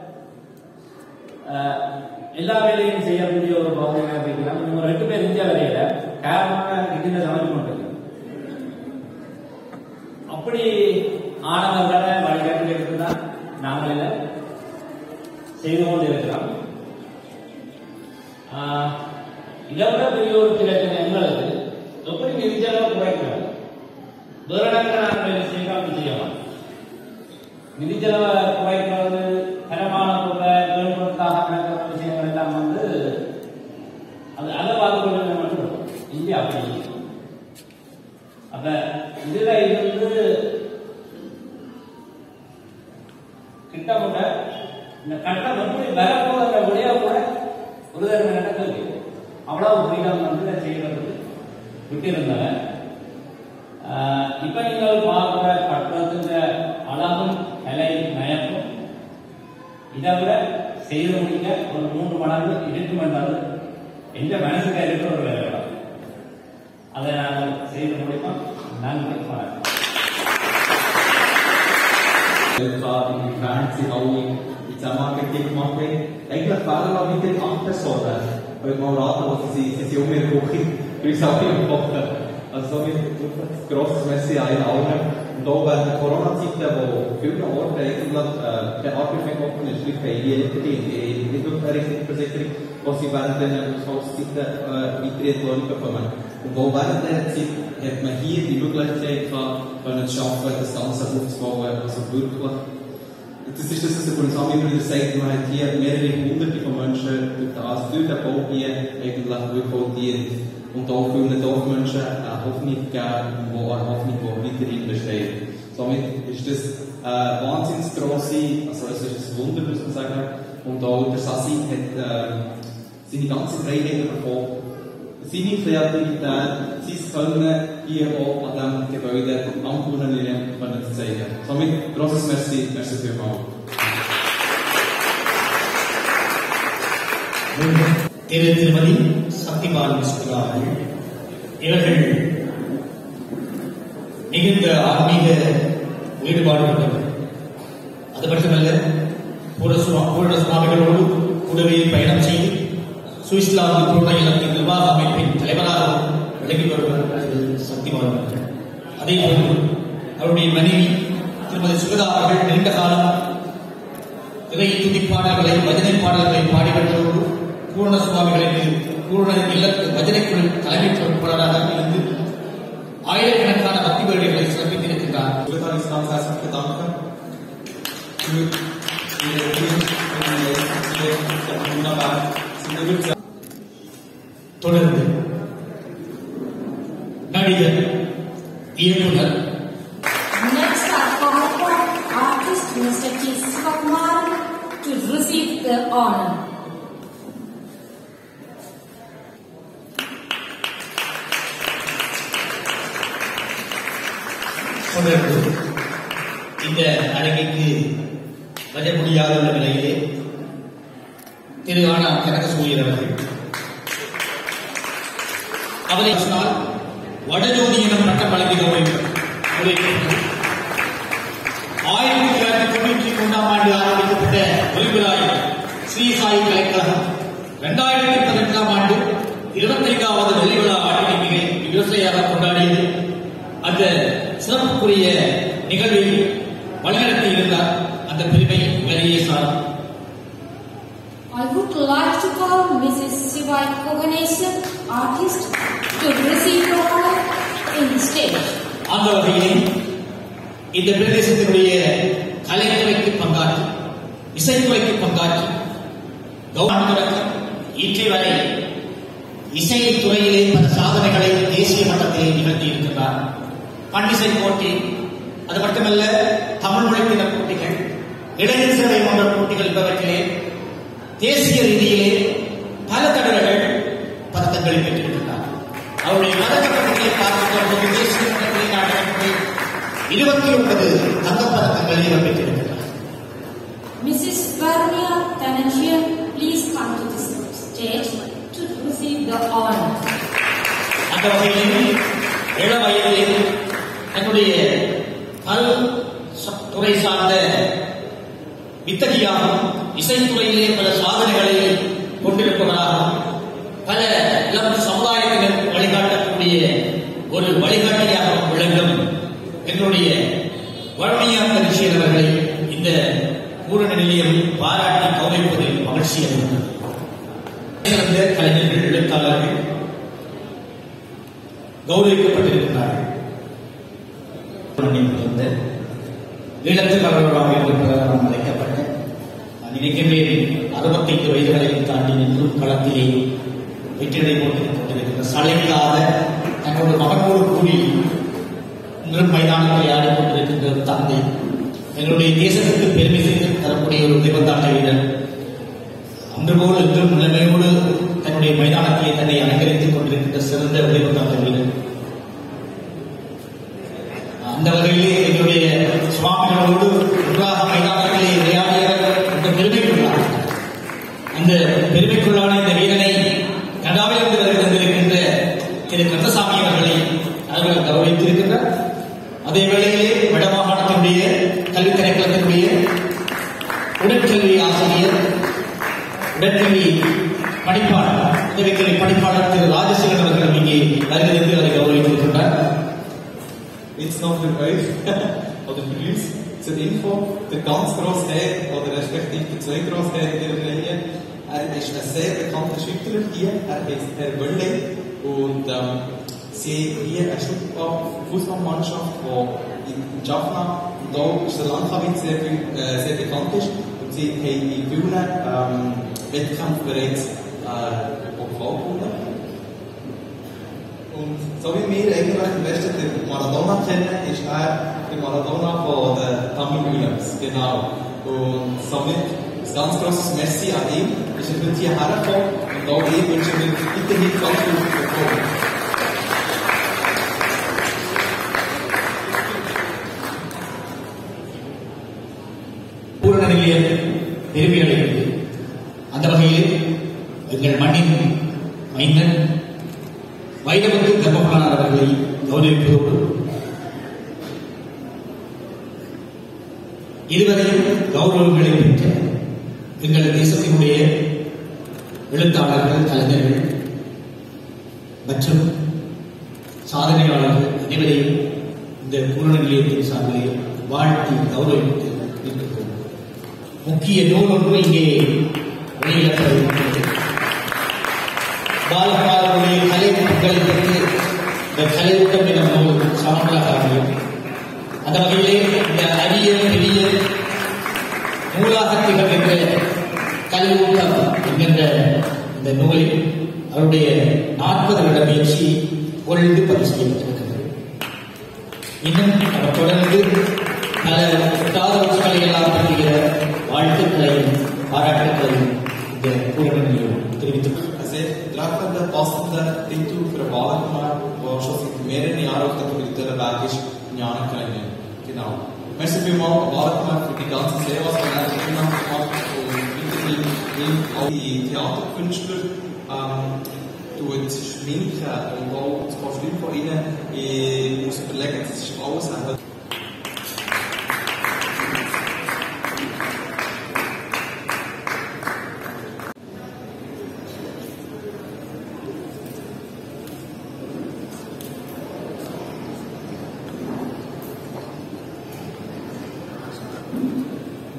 அஹ், எல்லா வேலையும் செய்யக்கூடிய ஒரு பகுதியாக இருக்கிறோம் இவங்க ரெண்டு பேர் இந்திய வேலையில காரணமாக இந்த சமைச்சு கொண்டிருக்கிறோம் அப்படி ஆனவர்களை வழிகாட்டி தான் நாங்கள் இதை செய்து கொண்டு இருக்கிறோம் ஆஹ், இதை விட பெரிய ஒரு பிரச்சனை எங்களுக்கு எப்படி நிதிச்செலவு குறைக்கிறது வேற இடத்துல நாங்கள் வேலை செய்ய அப்படி செய்யலாம் நிதிச்செலவை குறைக்கிறது தரமான பொருளை தொழில்நுட்பத்தாக நடக்கிற விஷயங்கள் எல்லாம் வந்து அது அதை பார்த்து மட்டும் இந்தியா அப்படி இல்லை. அப்ப இதுல இருந்து கிட்டத்தட்ட இந்த கட்டம் எப்படி வரப்போகிற விடைய கூட ஒரு தடவை நடக்கிறது அவ்வளவு ஃப்ரீடம் வந்து இதை செய்யறதுக்கு விட்டிருந்தவன் ஆஹ் இப்ப நீங்கள் பார்க்கிற கட்டுறதுன்ற அழகும் கலை நயப்பும் இதை விட செய்து முடிக்க ஒரு மூன்று மடங்கு இருக்கும் என்பது எந்த மனசுக்கு இருக்கிற ஒரு வேலை அதை நாங்கள் செய்து முடிப்போம் நன்றி வணக்கம் Klar, in Fernsehen auch in Zusammenarbeit gemacht haben. Eigentlich fehlen wir mit den acht Personen. Weil mal raten, was sie sind. Sie sind um ihre Küche. Wir sind auch im Kochen. Also somit wirklich ein grosses Merci an ihnen allen. Und auch während der Corona-Zeiten, wo viele Orte eigentlich äh, der Arbeit offen ist, wie bei jedem verdient, die nicht wirklich eine richtige Versicherung, wo sie während den Haushaltszeiten äh, weitere Entlohnung bekommen. Und auch während dieser Zeit hat man hier die Möglichkeit gehabt, können zu schaffen, das Ganze aufzubauen. Also wirklich, das ist das, was der Polizei immer wieder sagt, man hat hier mehrere hunderte von Menschen durch das, durch den Bau hier eigentlich wirklich auch dient. Und auch vielen Dorfmenschen eine Hoffnung gegeben, wo eine Hoffnung, die weiterhin besteht. Somit ist das eine wahnsinnig grosse, also es ist ein Wunder, muss man sagen. Und auch der Sassi hat äh, seine ganze Freiheit bekommen, seine Kreativität, sein Können hier auch an diesem Gebäude am Kuhnenlinien zu zeigen. Somit grosses Merci, merci vielmals. திரு திருமதி சக்திபால் மிஸ்குரா அவர்கள் இவர்கள் மிகுந்த ஆன்மீக ஈடுபாடு கொண்டவர் அது மட்டுமல்ல பூர சுவா- பூரண சுவாமிகளோடு கூடவே பயணம் செய்து சுவிட்சர்லாந்து பூர்ண இல்லத்தின் நிர்வாக அமைப்பின் தலைவராகவும் விளங்கி வருவர் திரு சக்திபால் அவர்கள் அதே போன்று அவருடைய மனைவி திருமதி சுகதா அவர்கள் நீண்ட காலம் இறை துதி பாடல்களை பஜனை பாடல்களை பாடிவற்றோடு பூர்ண சுவாமிகளுக்கு பூர்ண இல்லத்து பஜனை குழு தலைமை பொறுப்பாளராக இருந்து ஆயிரக்கணக்கான பக்தி வேடுகளை சிறப்பித்திருக்கின்றார் Ich würde uns ganz herzlich bedanken für Ihre Hilfe und wunderbar. Sie sind wirklich தொடர்ந்து நடிகர் இயக்குனர் Next up, Kahapur artist Mr. T. Sivakumar to receive the honor. தொடர்ந்து இந்த அரங்கிற்கு வர முடியாத உள்ள நிலையிலே திரு ஆனா கனகசூரியர் அவர்கள் அவரை சொன்னால் வடஜோதி எனும் பட்டம் வழங்குகிறோம் என்று உரைக்கின்றது. ஆயிரத்தி தொள்ளாயிரத்தி தொண்ணூற்றி மூன்றாம் ஆண்டு ஆரம்பிக்கப்பட்ட ஒலிவிழாய் ஸ்ரீ சாய் கலைக்கழகம் இரண்டாயிரத்தி பதினெட்டாம் ஆண்டு இருபத்தைந்தாவது வெளிவிழா ஆண்டினை மிக விமர்சையாக கொண்டாடியது அந்த சிறப்புக்குரிய நிகழ்வை வழிநடத்தி இருந்தார் அந்த பெருமை இவரையே sir I would like to call Mrs. Sivai Koganesan, artist, to receive the honor in the stage. அந்த வகையிலே இந்த பிரதேசத்தினுடைய கலைத்துறைக்கு பங்காற்றி இசைத்துறைக்கு பங்காற்றி கௌரவம் தொடக்கம் இன்றை வரை இசை துறையிலே பல சாதனைகளை தேசிய மட்டத்திலே நிகழ்த்தி இருக்கின்றார் பன்னிசை போட்டி அது மட்டுமல்ல தமிழ் மொழி தின போட்டிகள் இளைஞர் சேவை போன்ற போட்டிகள் என்பவற்றிலே தேசிய ரீதியிலே பல தடவைகள் பதக்கங்களை பெற்றிருக்கின்றார் அவருடைய பதக்க பட்டியலை பார்க்கின்ற போது தேசிய மட்டத்திலே நாட்டத்தில் இருபத்தி ஒன்பது தங்கப் பதக்கங்களை இவர் பெற்றிருக்கிறார் Mrs. Varnia Tanajian, please come to this stage to receive the honor. அந்த வகையில் இளம் வயதிலே தன்னுடைய பல் ச- துறை சார்ந்த வித்தகியாகவும் இசைத்துறையிலே பல சாதனைகளை கொண்டிருப்பவராகவும் பல இளம் சமுதாயத்தினர் வழிகாட்டக்கூடிய ஒரு வழிகாட்டியாகவும் விளங்கும் எங்களுடைய வழமையா பரிசீலன் அவர்களை இந்த பூரண நிலையம் பாராட்டி கௌரவிப்பதில் மகிழ்ச்சி அடைகிறது சிறந்த கலைஞர்கள் எழுத்தாளர்கள் கௌரவிக்கப்பட்டிருக்கிறார்கள் இருந்த ஈழத்தில் அவர்களாக என்று பிரதமர் அழைக்கப்பட்ட நான் நினைக்கின்றேன் அறுபத்தைந்து வயதுகளையும் தாண்டி நின்றும் களத்திலே வெற்றிடை போட்டு கொண்டிருக்கின்ற சளைக்காத தன்னோட மகனோடு கூடி இன்றும் மைதானத்தில் ஆடிக்கொண்டிருக்கின்ற ஒரு தந்தை எங்களுடைய தேசத்துக்கு பெருமை செய்து தரக்கூடிய ஒரு திபந்தாட்ட வீரர் அன்று போல் இன்றும் நிலைமையோடு தன்னுடைய மைதானத்திலே தன்னை அலங்கரித்துக் கொண்டிருக்கின்ற சிறந்த விளைவுத்தாட்ட வீரர் அந்த வகையிலே எங்களுடைய சுவாமிகளோடு நிர்வாக மைதானத்திலே விளையாடியவர் அந்த பெருமைக்குள்ளார் அந்த பெருமைக்குள்ளான இந்த வீரனை கடாவிலிருந்து வந்திருக்கின்ற திரு கந்தசாமி அவர்களை அவர்கள் கௌரவித்திருக்கின்றார் அதே வேளையிலே வடமாகாணத்தினுடைய கல்வித் திணைக்களத்தினுடைய உடற்கல்வி ஆசிரியர் உடற்கல்வி படிப்பாளர் உதவிக்கல்வி படிப்பாளர் திரு ராஜசேகரன் அவர்கள் இங்கே வருகிறது அதை கௌரவித்திருக்கின்றார் Jetzt noch für euch oder für uns zur Info. Der ganz grosse Herr, oder respektive der zwei grosse Herr in dieser Linie, er ist ein sehr bekannter Schüttler hier. Er heißt Herr Wölle und ähm, sie haben hier eine Fußballmannschaft, die in Jaffna und auch ist der Landkabin sehr, viel- äh, sehr bekannt ist. Und sie haben in vielen ähm, Wettkämpfen bereits äh, Pokal gewonnen. Und so wie wir eigentlich am besten den Maradona kennen, ist er der Maradona von den Tamil Williams. Genau. Und somit ein ganz grosses Merci an ihn. Ist er heute hierher gekommen und auch ich wünsche ihm weiterhin ganz viel Erfolg. பூரண நிலையம் பெருமை அடைகிறது அந்த வகையில் எங்கள் மண்ணின் மைந்தன் வைரவத்து தர்மபுராணர் அவர்களை கௌரவிப்பதோடு இதுவரையும் கௌரவங்களை பெற்ற எங்கள் தேசத்தினுடைய எழுத்தாளர்கள் கலைஞர்கள் மற்றும் சாதனையாளர்கள் அனைவரையும் இந்த பூரண நிலையத்தின் சார்பிலே வாழ்த்தி கௌரவித்து இருக்கின்றோம் முக்கிய நூல் ஒன்று இங்கே வெளியிடப்பட்டிருக்கிறது பாலகாரனுடைய கலை பங்களிப்பிற்கு இந்த கலையூட்டம் என்ற நூல் சான்றாக அமையும் அந்த வகையிலே இந்த அரிய பெரிய நூலாக திகழ்கின்ற கல்வியூட்டம் என்கின்ற இந்த நூலில் அவருடைய நாற்பது வருட முயற்சி பொருள் பதிவு செய்யப்பட்டிருக்கிறது இன்னும் அவர் தொடர்ந்து பல புத்தாத வச்சுக்களை எல்லாம் பற்றிய வாழ்த்துக்களையும் பாராட்டுக்களையும் இந்த பூரணநிலையில் தெரிவித்துக் Ein sehr treffender, passender Titel für einen Wahlkampf, der schon seit mehreren Jahren auf der Politikerweg ist, in Anerkennung. Genau. Merci vielmals an Wahlkampf für die ganze Serie, was er in Finnland gemacht hat und weiterhin will auch die Theaterkünstler ähm, tut schminken und auch das Kostüm von ihnen. Ich muss überlegen, das ist alles einfach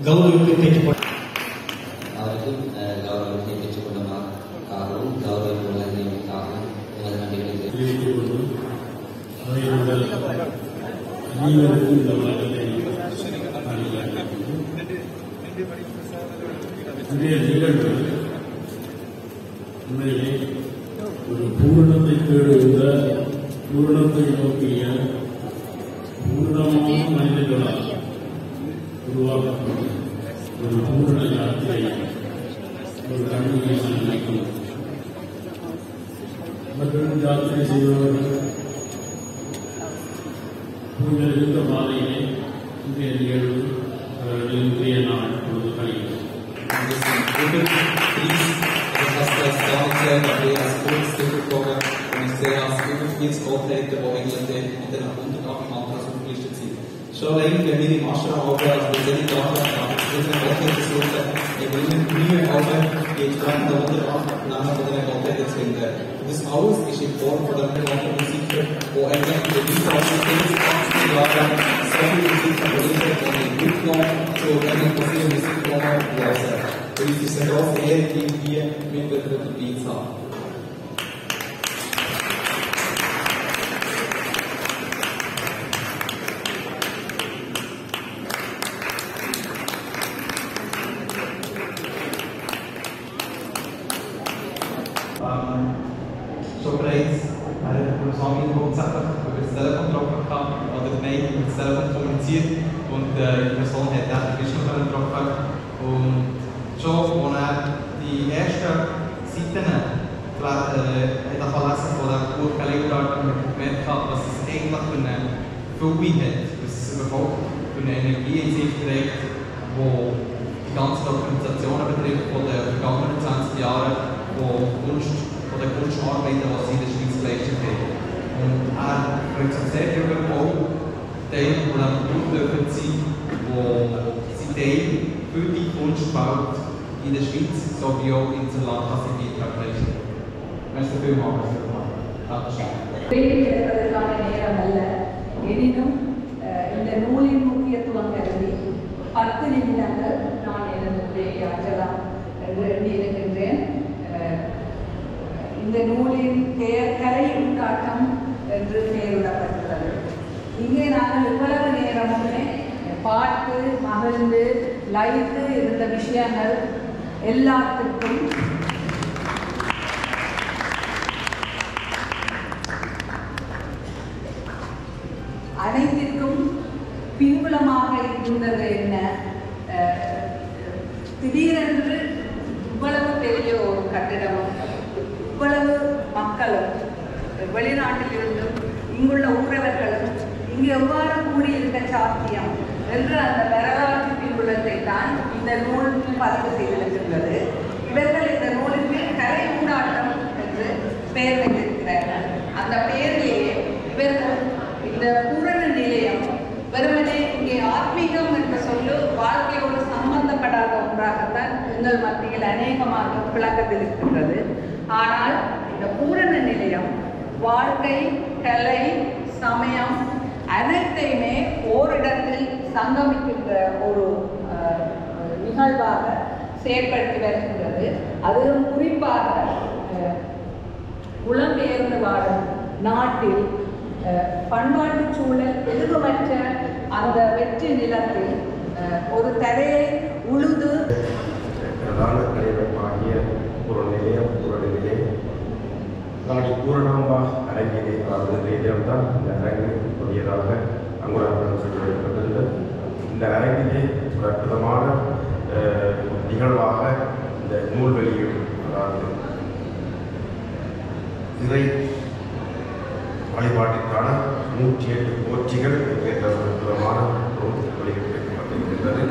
கௌரவிப்பு பெற்றுக்கொண்டார் அவருக்கும் அஹ், கௌரவத்தை பெற்றுக் கொண்டதற்காகவும் கௌரவம் வழங்கியதற்காகவும் உங்களது நன்றிகளை தெரிவித்துக் அனைவருக்கும் இந்த வழக்கத்தை இன்றைய நிகழ்வு உண்மையிலே ஒரு பூரணத்தை தேடுகின்ற பூரணத்தை நோக்கிய பூரணமான மனிதர்களால் உருவாக்கப்பட்ட ஒரு பூரண யாத்திரை ஒரு கண்ணியை நினைக்கும் அவர்கள் யாத்திரை செய்பவர்கள் உங்கள் இருந்த பாதையிலே இன்றைய நிகழ்வு அவர்களின் இன்றைய நாள் பொழுது கழிகிறது Schon allein, wenn wir die Maschine aufhören, also wir sind da, wir sind auch nicht so, wir bringen Mühe auf, geht rein, da unter nachher von der komplette Zwinge. Und das alles ist in Form von der privaten Musik, wo eigentlich in der Lieferung 80 Jahre so viel Musik produziert und in mitgenommen, so eine passierte Musik genommen und lassen. Und es ist eine große Ehre, die hier mit dabei zu haben. ähm, schon bereits während der Swami hauptsächlich über das Telefon getroffen gehabt, oder nein, über das Telefon kommuniziert und äh, die Person hat dann den Bischof getroffen und schon, als er die ersten Seiten äh, hat lesen von dem Buch Leonard und man gemerkt hat, was es eigentlich für eine Fülle hat, was es überhaupt für eine Energie in sich trägt, wo die ganze Dokumentation betrifft von den vergangenen 20 Jahren, wo Kunst, von den Kunstarbeiten, die sie in der Schweiz geleistet haben. Und er freut sich sehr darüber, auch Teil von diesem Buch dürfen sein, wo sie Teil für die Kunstwelt in der Schweiz sowie auch in Land einen Beitrag leisten. Merci vielmals. Dankeschön. கிடைப்பதற்கான நேரம் அல்ல எனினும் அஹ், இந்த நூலின் முக்கியத்துவம் கருதி பத்து நிமிடங்கள் நான் எனது உரையை ஆற்றலாம் என்று எண்ணியிருக்கின்றேன் அஹ், இந்த நூலின் பெயர் கலை உண்டாட்டம் என்று பெயரிடப்பட்டுள்ளது இங்கே நாங்கள் இவ்வளவு நேரமுமே பாட்டு மகிழ்ந்து லைத்து இருந்த விஷயங்கள் எல்லாத்துக்கும் அனைத்திற்கும் பின்புலமாக இருந்தது என்ன அஹ், திடீரென்று இவ்வளவு பெரிய ஒரு கட்டிடமும் இவ்வளவு மக்களும் வெளிநாட்டிலிருந்தும் இங்குள்ள ஊரவர்களும் இங்கு எவ்வாறு கூடியிருக்க சாத்தியம் என்ற அந்த வரலாற்று பின்புலத்தை தான் இந்த நூல் பதிவு செய்திருக்கின்றது இவர்கள் இந்த நூலுக்கு கலை ஊடாட்டம் என்று பெயர் வைத்திருக்கிறார்கள் அந்த பெயரிலேயே இவர்கள் இந்த பூரண நிலையம் வெறுமனே இங்கே ஆத்மீகம் என்ற சொல்லு வாழ்க்கையோடு சம்பந்தப்படாத ஒன்றாகத்தான் எங்கள் மத்தியில் அநேகமாக விளக்கத்தில் இருக்கின்றது ஆனால் இந்த பூரண நிலையம் வாழ்க்கை கலை சமயம் அனைத்தையுமே ஓரிடத்தில் சங்கமிக்கின்ற ஒரு அஹ், நிகழ்வாக செயற்படுத்தி வருகின்றது அதுவும் குறிப்பாக அஹ், புலம்பெயர்ந்து வாழும் நாட்டில் அஹ், பண்பாட்டு சூழல் எதுவுமற்ற அந்த வெற்றி நிலத்தில் அஹ், ஒரு தரையை உழுது பிரதான தலைவராகிய ஒரு நிலையம் ஒரு நிலையம் நாளை பூரணாம்பா அரங்கிலே அதாவது தினம்தான் இந்த அரங்கு புதியதாக அங்குராபுரம் செய்யப்பட்டிருந்தது இந்த அரங்கிலே ஒரு அற்புதமான அஹ், நிகழ்வாக இந்த நூல் வெளியீடு அதாவது திரை வழிபாட்டிற்கான நூற்றி எட்டு போற்றிகள் என்கின்ற ஒரு அற்புதமான நூல் வெளியிட்டிருக்கப்பட்டிருக்கின்றது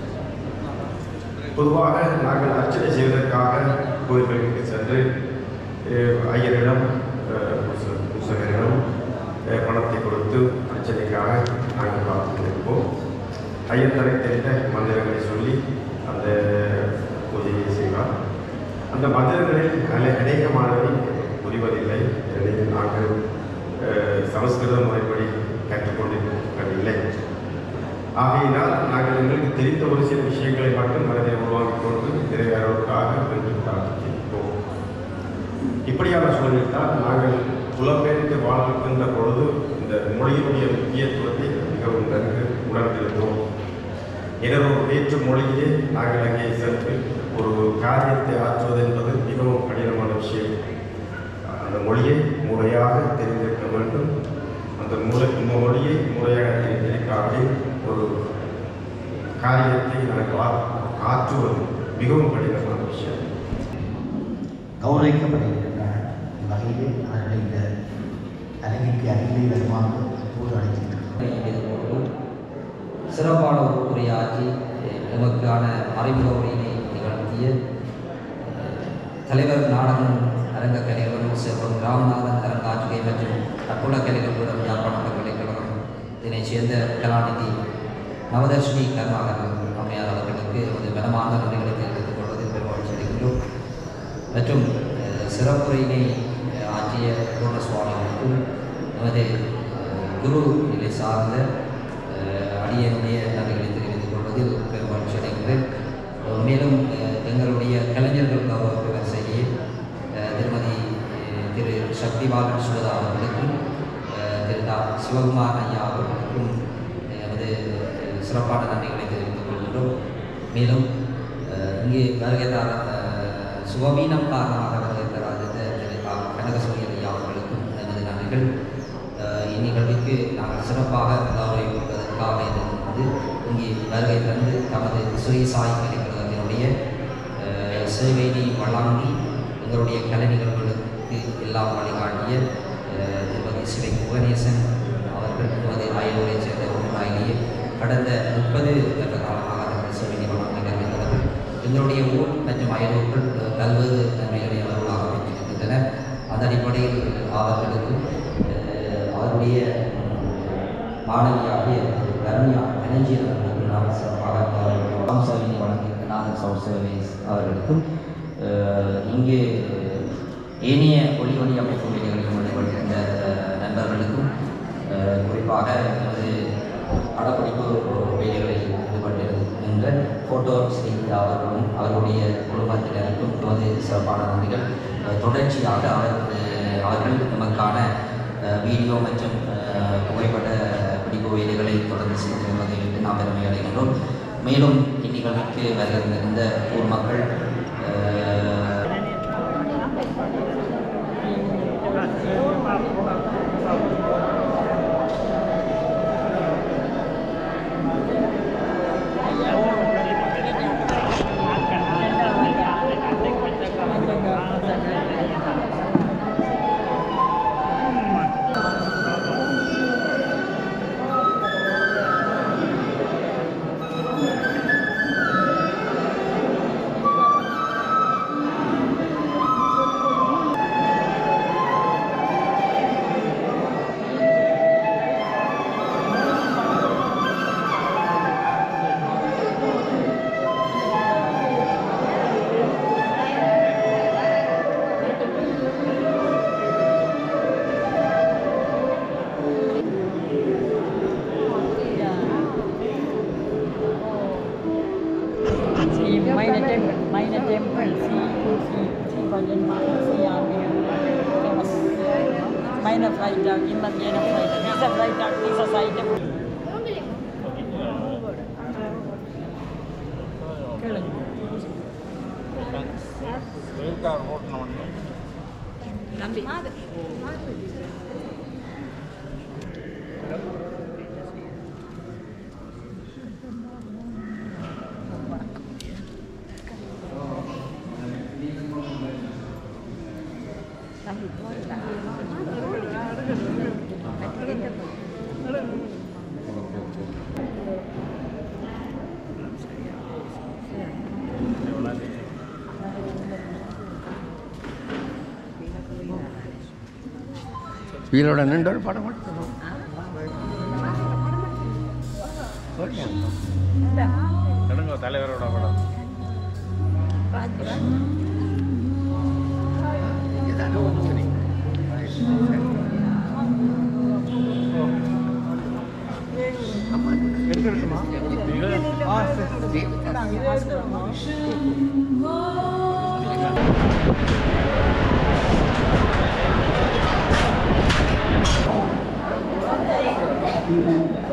பொதுவாக நாங்கள் அர்ச்சனை செய்வதற்காக கோயில்களுக்கு சென்று அஹ், ஐயரிடம் அஹ், பூச- பூசகரிடம் அஹ், பணத்தை கொடுத்து அர்ச்சனைக்காக நாங்கள் காத்து இருப்போம் ஐயர் தரை தெரிந்த மந்திரங்களை சொல்லி அந்த பூஜையை செய்வார் அந்த மந்திரங்களில் அனை அநேகமானவை புரிவதில்லை எனவே நாங்கள் அஹ், சமஸ்கிருத முறைப்படி கற்றுக்கொண்டிருக்கவில்லை ஆகையினால் நாங்கள் எங்களுக்கு தெரிந்த ஒரு சில விஷயங்களை மட்டும் மனதை உருவாக்கிக் கொண்டு நிறைவேறுவதற்காக என்று பிரார்த்திக்கிறோம் இப்படியான சூழலில் தான் நாங்கள் புலம்பெயர்ந்து வாழ்கின்ற பொழுது இந்த மொழியினுடைய முக்கியத்துவத்தை மிகவும் நன்கு உணர்ந்திருந்தோம் எனவே ஒரு வேற்று மொழியிலே நாங்கள் அங்கே சென்று ஒரு காரியத்தை ஆற்றுவது என்பது மிகவும் கடினமான விஷயம் அந்த மொழியை முறையாக தெரிந்திருக்க வேண்டும் அந்த முறை இந்த மொழியை முறையாக தெரிந்திருக்காமலே ஒரு காரியத்தை நாங்கள் ஆ- ஆற்றுவது மிகவும் கடினமான விஷயம் கௌரவிக்கப்படுகின்றன வகையிலே அவர்களை இந்த அரங்கிற்கு அருகிலே வருமாறு அப்போது அழைக்கின்றனர் சிறப்பான ஒரு உரையாற்றி அஹ், எமக்கான அறிமுக உரையினை நிகழ்த்திய அஹ், தலைவர் நாடகம் அரங்க கலைகளும் செல்வம் ராமநாதன் அரங்காற்றுகை மற்றும் கட்டுட கலைகளுடன் யாழ்ப்பாண பல்கலைக்கழகம் இதனைச் சேர்ந்த கலாநிதி நவதர்ஷினி கருணாகரன் அம்மையார் அவர்களுக்கு எமது பலமான நன்றிகளை தெரிவித்துக் கொள்வதில் பெருமகிழ்ச்சி அடைகின்றோம் மற்றும் அஹ், சிறப்புரையினை அஹ், ஆற்றிய பூர்ண சுவாமிகளுக்கும் நமது அஹ், குரு நிலை சார்ந்த அஹ், அடியனுடைய நன்றிகளை தெரிவித்துக் கொள்வதில் பெருமகிழ்ச்சி அடைகின்றேன் அஹ், மேலும் அஹ், எங்களுடைய கலைஞர்கள் கௌரவ வரிசையில் அஹ், திருமதி அஹ், திரு சக்திபாலன் சுவதா அவர்களுக்கும் அஹ், திரு தா சிவகுமார் ஐயா அவர்களுக்கும் அஹ், எமது அஹ், சிறப்பான நன்றிகளை தெரிவித்துக் கொள்கின்றோம் மேலும் அஹ், இங்கே வருகை தர அஹ், சுகவீனம் காரணமாக வருகை தராத திரு கா கனகசூரியன் ஐயா அவர்களுக்கும் எனது நன்றிகள் அஹ், இந்நிகழ்வுக்கு நாங்கள் சிறப்பாக கௌரவிப்பதற்காக வந்து இங்கே வருகை தந்து தமது ஸ்ரீ சாய் கலைக்கழகத்தினுடைய அஹ், சேவையை வழங்கி எங்களுடைய கலை நிகழ்வுகளுக்கு எல்லாம் வழிகாட்டிய அஹ், திருமதி சிவை புவனேசன் அவர்கள் நமது அயலூரை சேர்ந்த உண்மையிலேயே கடந்த முப்பது வருட காலமாக அவர்கள் சேவை வழங்கி வருகின்றனர் எங்களுடைய ஊர் மற்றும் அயலூர்கள் அஹ், பல்வேறு நன்மைகளை அவர்களாக பெற்றிருக்கின்றன அந்த அடிப்படையில் அவர்களுக்கும் அஹ், அவருடைய மாணவியாகிய கருணியா கனஞ்சியன் அவர்களுக்கும் நாம் சிறப்பாக கௌரவிக்கிறோம் சேவையை வழங்கியிருக்க நாதன் சவுட் சர்வீஸ் அவர்களுக்கும் அஹ், இங்கே ஏனைய ஒளி ஒளி அமைப்பு வேலைகளில் ஈடுபடுகின்ற அஹ், நண்பர்களுக்கும் அஹ், குறிப்பாக நமது படப்பிடிப்பு வேலைகளில் ஈடுபட்டிருக்கின்ற ஃபோட்டோ ஸ்ரீ அவர்களும் அவருடைய குடும்பத்தினருக்கும் நமது சிறப்பான நன்றிகள் அஹ், தொடர்ச்சியாக அவர் அஹ், அவர்கள் நமக்கான அஹ், வீடியோ மற்றும் அஹ், புகைப்பட பிடிப்பு வேலைகளை தொடர்ந்து செய்து வருவதை நாம் பெருமை அடைகின்றோம் மேலும் இந்நிகழ்வுக்கு வருகின்ற ஊர் மக்கள் அஹ், See minor temple, minor temple, see, see, see Bhajan Mata, see Army, famous minor fighter, Indian fighter, he's a fighter, he's a fighter. வீரோட நின்று ஒரு படம் எடுத்தோம் எடுங்க தலைவரோட படம் எடுக்கட்டுமா Thank you.